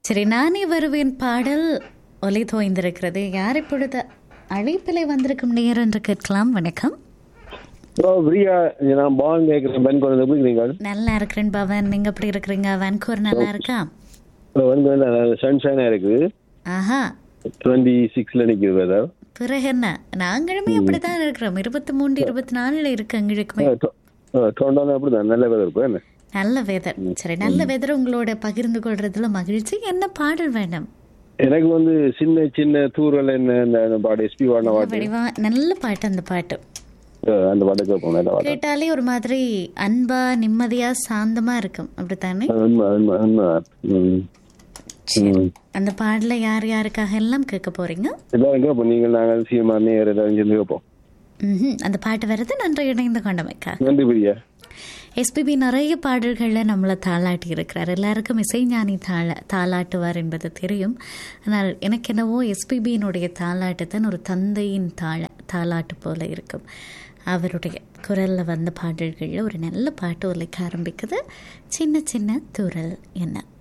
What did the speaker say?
சரி நானே வருவேன் பாடல் ஒலி தோய்ந்திருக்கிறது யார் இப்பொழுது அழைப்பிலை வந்திருக்கும் நேரம் என்று கேட்கலாம் வணக்கம் ப்ரோ பிரியா நான் பான் கேட்குறேன் பென் குழந்தை எப்படி இருக்கிறீங்க நல்லா இருக்கிறேன் பவன் நீங்க எப்படி இருக்கிறீங்க வான்கூர் நல்லா இருக்கா பென் குழந்தை சன்ஷைனாக இருக்குது ஆஹா டுவெண்ட்டி சிக்ஸில் நிற்கிது வெதர் பிறகு என்ன நாங்களுமே அப்படித்தான் இருக்கிறோம் இருபத்தி மூன்று இருபத்தி நாலுல இருக்கு எங்களுக்குமே டொண்டான அப்படி தான் நல்ல வெதர் இப்போ என்ன நல்ல வெதர் சரி நல்ல வெதர் உங்களோட பகிர்ந்து கொள்றதுல மகிழ்ச்சி என்ன பாடல் வேணும் எனக்கு வந்து சின்ன சின்ன தூரல் என்ன இந்த அந்த பாட்டு எஸ்பி பாடின பாட்டு வடிவா நல்ல பாட்டு அந்த பாட்டு அஹ் அந்த பாட்டு கேட்போம் நல்ல பாட்டு கேட்டாலே ஒரு மாதிரி அன்பா நிம்மதியா சாந்தமா இருக்கும் அப்படித்தானே அது உண்மை உண்மை உண்மை ம் ம் அந்த பாடல யார் யாருக்காக எல்லாம் கேட்க போறீங்க எல்லாரும் கேட்போம் நீங்கள் நாங்கள் சீமா நேர் எல்லாரும் சேர்ந்து கேட்போம் ம்ஹும். அந்த பாட்டு வருது நன்றி இணைந்து கொண்டமைக்கா நன்றி பிரியா எஸ்பிபி நிறைய பாடல்களில் நம்மளை தாளாட்டி இருக்கிறார் எல்லாருக்கும் இசைஞானி தாள தாளாட்டுவார் என்பது தெரியும் ஆனால் எனக்கு என்னவோ எஸ்பிபியினுடைய தாளாட்டு தான் ஒரு தந்தையின் தாள தாளாட்டு போல இருக்கும் அவருடைய குரலில் வந்த பாடல்களில் ஒரு நல்ல பாட்டு ஒலிக்க ஆரம்பிக்குது சின்ன சின்ன துரல் என்ன